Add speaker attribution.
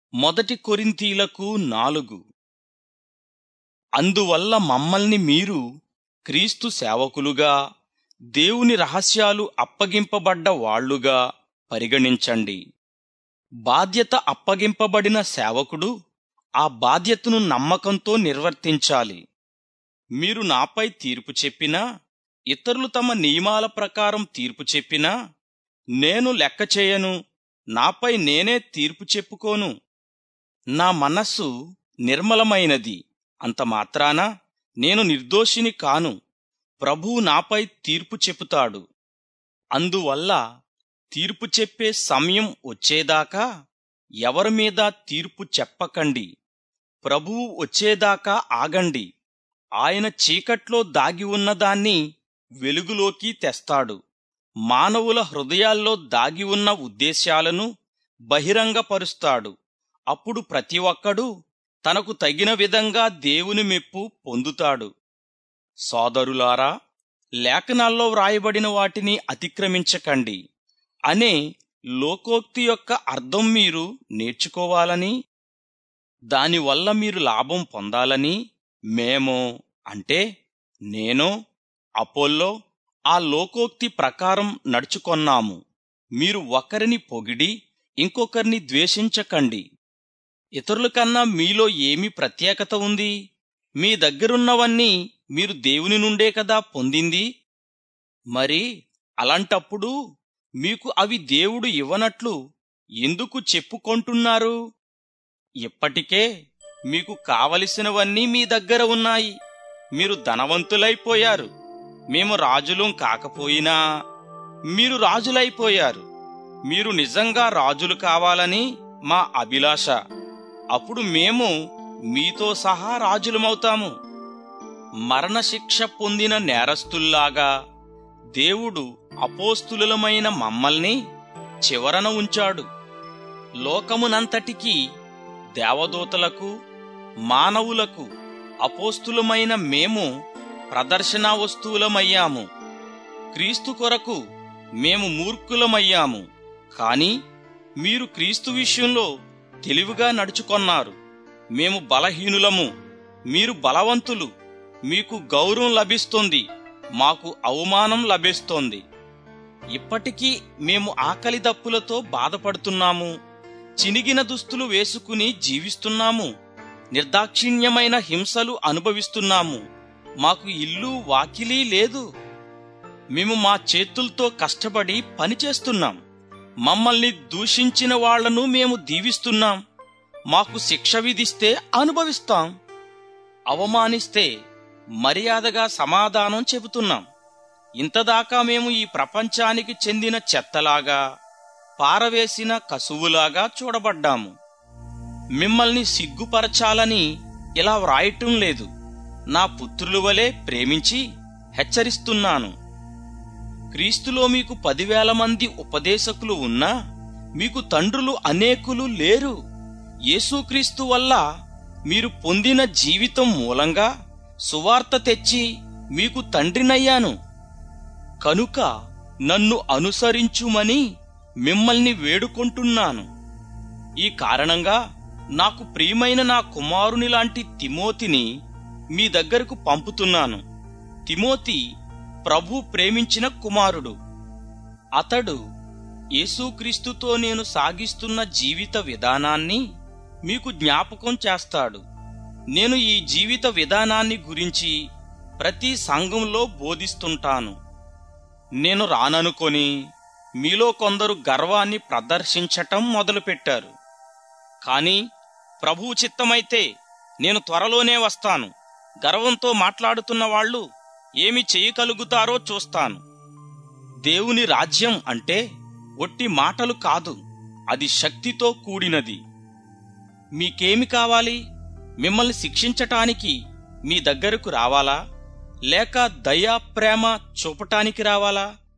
Speaker 1: మొదటి కొరింథీలకు నాలుగు అందువల్ల మమ్మల్ని మీరు క్రీస్తు సేవకులుగా దేవుని రహస్యాలు అప్పగింపబడ్డ వాళ్ళుగా పరిగణించండి బాధ్యత అప్పగింపబడిన సేవకుడు ఆ బాధ్యతను నమ్మకంతో నిర్వర్తించాలి మీరు నాపై తీర్పు చెప్పినా ఇతరులు తమ నియమాల ప్రకారం తీర్పు చెప్పినా నేను లెక్క చేయను నాపై నేనే తీర్పు చెప్పుకోను నా మనస్సు నిర్మలమైనది అంత మాత్రాన నేను నిర్దోషిని కాను ప్రభువు నాపై తీర్పు చెప్పుతాడు అందువల్ల తీర్పు చెప్పే సమయం వచ్చేదాకా ఎవరి మీద తీర్పు చెప్పకండి ప్రభువు వచ్చేదాకా ఆగండి ఆయన చీకట్లో దాగి ఉన్నదాన్ని వెలుగులోకి తెస్తాడు మానవుల హృదయాల్లో దాగి ఉన్న ఉద్దేశాలను బహిరంగపరుస్తాడు అప్పుడు ప్రతి ఒక్కడూ తనకు తగిన విధంగా దేవుని మెప్పు పొందుతాడు సోదరులారా లేఖనాల్లో వ్రాయబడిన వాటిని అతిక్రమించకండి అనే లోకోక్తి యొక్క అర్థం మీరు నేర్చుకోవాలని దానివల్ల మీరు లాభం పొందాలని మేమో అంటే నేను అపోల్లో ఆ లోకోక్తి ప్రకారం నడుచుకొన్నాము మీరు ఒకరిని పొగిడి ఇంకొకరిని ద్వేషించకండి ఇతరుల కన్నా మీలో ఏమి ప్రత్యేకత ఉంది మీ దగ్గరున్నవన్నీ మీరు దేవుని నుండే కదా పొందింది మరి అలాంటప్పుడు మీకు అవి దేవుడు ఇవ్వనట్లు ఎందుకు చెప్పుకొంటున్నారు ఇప్పటికే మీకు కావలసినవన్నీ మీ దగ్గర ఉన్నాయి మీరు ధనవంతులైపోయారు మేము రాజులం కాకపోయినా మీరు రాజులైపోయారు మీరు నిజంగా రాజులు కావాలని మా అభిలాష అప్పుడు మేము మీతో సహా రాజులమవుతాము మరణశిక్ష పొందిన నేరస్తుల్లాగా దేవుడు అపోస్తులమైన మమ్మల్ని చివరన ఉంచాడు లోకమునంతటికీ దేవదూతలకు మానవులకు అపోస్తులమైన మేము ప్రదర్శనా వస్తువులమయ్యాము క్రీస్తు కొరకు మేము మూర్ఖులమయ్యాము కాని మీరు క్రీస్తు విషయంలో తెలివిగా నడుచుకొన్నారు మేము బలహీనులము మీరు బలవంతులు మీకు గౌరవం లభిస్తుంది మాకు అవమానం లభిస్తోంది ఇప్పటికీ మేము ఆకలి దప్పులతో బాధపడుతున్నాము చినిగిన దుస్తులు వేసుకుని జీవిస్తున్నాము నిర్దాక్షిణ్యమైన హింసలు అనుభవిస్తున్నాము మాకు ఇల్లు వాకిలీ లేదు మేము మా చేతులతో కష్టపడి పనిచేస్తున్నాం మమ్మల్ని దూషించిన వాళ్లను మేము దీవిస్తున్నాం మాకు శిక్ష విధిస్తే అనుభవిస్తాం అవమానిస్తే మర్యాదగా సమాధానం చెబుతున్నాం ఇంతదాకా మేము ఈ ప్రపంచానికి చెందిన చెత్తలాగా పారవేసిన కసువులాగా చూడబడ్డాము మిమ్మల్ని సిగ్గుపరచాలని ఇలా వ్రాయటం లేదు నా పుత్రుల వలె ప్రేమించి హెచ్చరిస్తున్నాను క్రీస్తులో మీకు పదివేల మంది ఉపదేశకులు ఉన్నా మీకు తండ్రులు అనేకులు లేరు యేసుక్రీస్తు వల్ల మీరు పొందిన జీవితం మూలంగా సువార్త తెచ్చి మీకు తండ్రినయ్యాను కనుక నన్ను అనుసరించుమని మిమ్మల్ని వేడుకొంటున్నాను ఈ కారణంగా నాకు ప్రియమైన నా కుమారుని లాంటి తిమోతిని మీ దగ్గరకు పంపుతున్నాను తిమోతి ప్రభు ప్రేమించిన కుమారుడు అతడు యేసుక్రీస్తుతో నేను సాగిస్తున్న జీవిత విధానాన్ని మీకు జ్ఞాపకం చేస్తాడు నేను ఈ జీవిత విధానాన్ని గురించి ప్రతి సంఘంలో బోధిస్తుంటాను నేను రాననుకొని మీలో కొందరు గర్వాన్ని ప్రదర్శించటం మొదలుపెట్టారు కాని ప్రభువు చిత్తమైతే నేను త్వరలోనే వస్తాను గర్వంతో మాట్లాడుతున్న వాళ్ళు ఏమి చేయగలుగుతారో చూస్తాను దేవుని రాజ్యం అంటే ఒట్టి మాటలు కాదు అది శక్తితో కూడినది మీకేమి కావాలి మిమ్మల్ని శిక్షించటానికి మీ దగ్గరకు రావాలా లేక దయా ప్రేమ చూపటానికి రావాలా